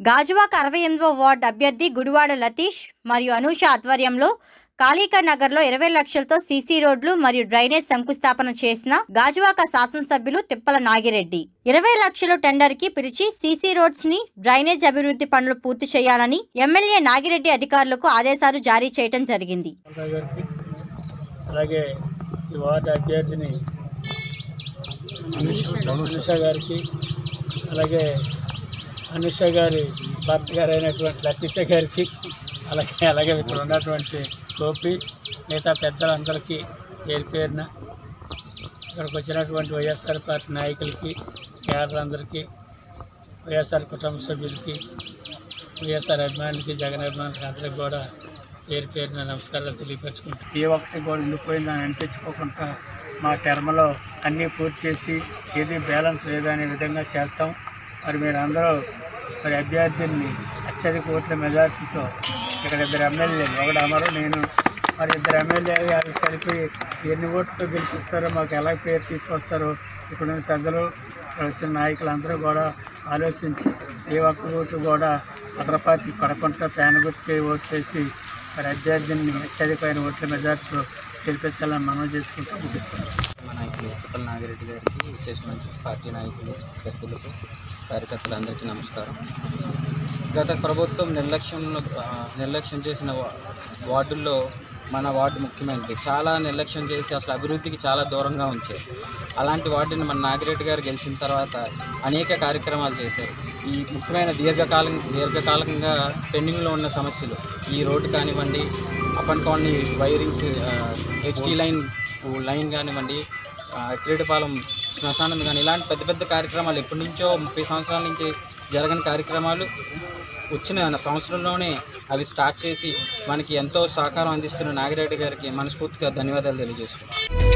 గాజువాక అరవై ఎనిమిదవ వార్డు అభ్యర్థి గుడివాడ లతీష్ మరియు అనూష ఆధ్వర్యంలో కాళీకర్ నగర్ లో ఇరవై లక్షలతో సీసీ రోడ్లు మరియు డ్రైనేజ్ శంకుస్థాపన చేసిన గాజువాక శాసనసభ్యులు తిప్పల నాగిరెడ్డి ఇరవై లక్షల టెండర్ కి పిలిచి సీసీ రోడ్స్ ని డ్రైనేజ్ అభివృద్ధి పనులు పూర్తి చేయాలని ఎమ్మెల్యే నాగిరెడ్డి అధికారులకు ఆదేశాలు జారీ చేయడం జరిగింది రావు గారికి అలాగే ఈ వార్డు అభ్యర్థిని అనుష గారికి అలాగే అనుష గారి భర్త గారు అయినటువంటి లతీష గారికి అలాగే అలాగే ఇక్కడ ఉన్నటువంటి గోపి మిగతా పెద్దలందరికీ పేరు పేరున ఇక్కడికి వచ్చినటువంటి వైఎస్ఆర్ పార్టీ నాయకులకి కేడర్లందరికీ వైఎస్ఆర్ కుటుంబ సభ్యులకి వైఎస్ఆర్ అభిమానులకి జగన్ అభిమానులకి అందరికి కూడా పేరు పేరున నమస్కారాలు తెలియపరచుకుంటూ ఏ ఒక్కటి కూడా ఉండిపోయిందని అనిపించుకోకుండా మా టర్మలో అన్నీ పూర్తి చేసి ఏది బ్యాలెన్స్ లేదనే విధంగా చేస్తాం మరి మీరు అందరూ మరి అభ్యర్థిని అత్యధిక ఓట్ల మెజార్టీతో ఇక్కడ ఇద్దరు ఎమ్మెల్యేలు ఒకటి అమరు నేను మరి ఇద్దరు ఎమ్మెల్యే గారు కలిపి ఎన్ని ఓట్లతో గెలిపిస్తారో మాకు ఎలా పేరు తీసుకొస్తారో ఇక్కడ ఉన్న పెద్దలు ఇక్కడ వచ్చిన నాయకులందరూ కూడా ఆలోచించి ఏ ఒక్క ఓటు కూడా అగ్ర పార్టీ పడకుండా ఫ్యాన్ గుర్తుకే ఓటు వేసి మరి అభ్యర్థిని అత్యధికమైన ఓట్ల మెజార్టీతో గెలిపించాలని మనం చేసుకుంటూ ముగిస్తున్నాం మా నాయకులు తిప్పల నాగిరెడ్డి గారికి చేసిన పార్టీ నాయకులు పెద్దలకు కార్యకర్తలందరికీ నమస్కారం గత ప్రభుత్వం నిర్లక్ష్యంలో ఆ, నిర్లక్ష్యం చేసిన వా- వార్డుల్లో మన వార్డు ముఖ్యమైనది చాలా నిర్లక్ష్యం చేసి అసలు అభివృద్ధికి చాలా దూరంగా ఉంచారు అలాంటి వార్డుని మన నాగిరెడ్డి గారు గెలిచిన తర్వాత అనేక కార్యక్రమాలు చేశారు ఈ ముఖ్యమైన దీర్ఘకాలం దీర్ఘకాలంగా పెండింగ్లో ఉన్న సమస్యలు ఈ రోడ్డు కానివ్వండి up and colony wirings HT line line కానివ్వండి క్రీడపాలెం శ్మశానం కానీ ఇలాంటి పెద్ద పెద్ద కార్యక్రమాలు ఎప్పటి నుంచో ముప్పై సంవత్సరాల నుంచి జరగని కార్యక్రమాలు వచ్చిన సంవత్సరంలోనే అవి స్టార్ట్ చేసి మనకి ఎంతో సహకారం అందిస్తున్న నాగిరెడ్డి గారికి మనస్ఫూర్తిగా ధన్యవాదాలు తెలియజేస్తున్నాం